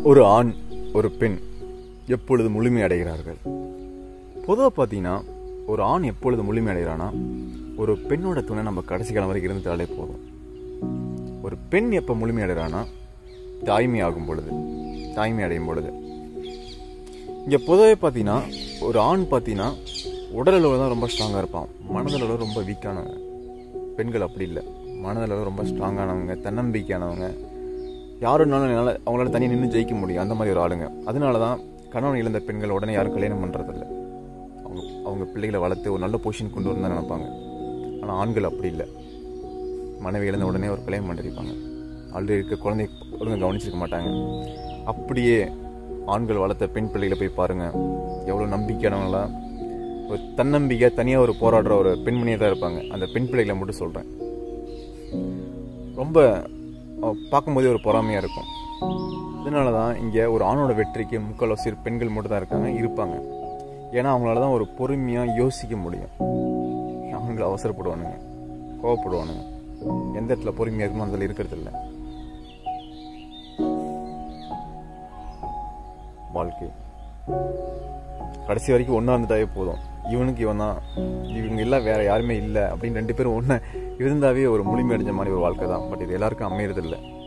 ஒரு ஆண் ஒரு பெண் எப்பொழுது முழுமை அடைகிறார்கள் பொதுவாக பார்த்தீங்கன்னா ஒரு ஆண் எப்பொழுது முழுமை அடைகிறானா ஒரு பெண்ணோட துணை நம்ம கடைசி காலம் வரைக்கும் இருந்துட்டாலே போதும் ஒரு பெண் எப்போ முழுமை அடைகிறானா தாய்மை ஆகும் பொழுது தாய்மை அடையும் பொழுது இங்கே பொதுவாக பார்த்தீங்கன்னா ஒரு ஆண் பார்த்தீங்கன்னா உடலளவு தான் ரொம்ப ஸ்ட்ராங்காக இருப்பான் மனதளவு ரொம்ப வீக்கானவங்க பெண்கள் அப்படி இல்லை மனதளவு ரொம்ப ஸ்ட்ராங்கானவங்க தன்னம்பிக்கையானவங்க யாருனாலும் என்னால் அவங்களால தனியாக நின்று ஜெயிக்க முடியும் அந்த மாதிரி ஒரு ஆளுங்க அதனால தான் கணவன் இழந்த பெண்கள் உடனே யாரும் கல்யாணம் பண்ணுறதில்ல அவங்க அவங்க பிள்ளைகளை வளர்த்து ஒரு நல்ல பொசிஷன் கொண்டு வரணும் நினைப்பாங்க ஆனால் ஆண்கள் அப்படி இல்லை மனைவி இழந்த உடனே ஒரு கல்யாணம் பண்ணிருப்பாங்க ஆல்ரெடி இருக்க குழந்தை ஒழுங்காக கவனிச்சிருக்க மாட்டாங்க அப்படியே ஆண்கள் வளர்த்த பெண் பிள்ளைகளை போய் பாருங்கள் எவ்வளோ நம்பிக்கையானவங்களா ஒரு தன்னம்பிக்கை தனியாக ஒரு போராடுற ஒரு பெண்மணியாக தான் இருப்பாங்க அந்த பெண் பிள்ளைகளை மட்டும் சொல்கிறேன் ரொம்ப அஹ், பார்க்கும்போதே ஒரு பொறாமையாக இருக்கும் அதனால தான் இங்கே ஒரு ஆணோட வெற்றிக்கு முக்கால்வாசி பெண்கள் மட்டும் தான் இருக்காங்க இருப்பாங்க ஏன்னா அவங்களால தான் ஒரு பொறுமையாக யோசிக்க முடியும் ஆண்கள் அவசரப்படுவானுங்க கோவப்படுவானுங்க எந்த இடத்துல பொறுமையாக இருக்குமோ அந்த இடத்துல இருக்கிறது இல்லை வாழ்க்கை கடைசி வரைக்கும் ஒன்றா இருந்துட்டாவே போதும் இவனுக்கு இவன் தான் இவங்க எல்லாம் வேற யாருமே இல்லை அப்படின்னு ரெண்டு பேரும் ஒன்று இருந்தாவே ஒரு முழுமை அடைஞ்ச மாதிரி ஒரு வாழ்க்கை தான் பட் இது எல்லாருக்கும் அமையறது இல்லை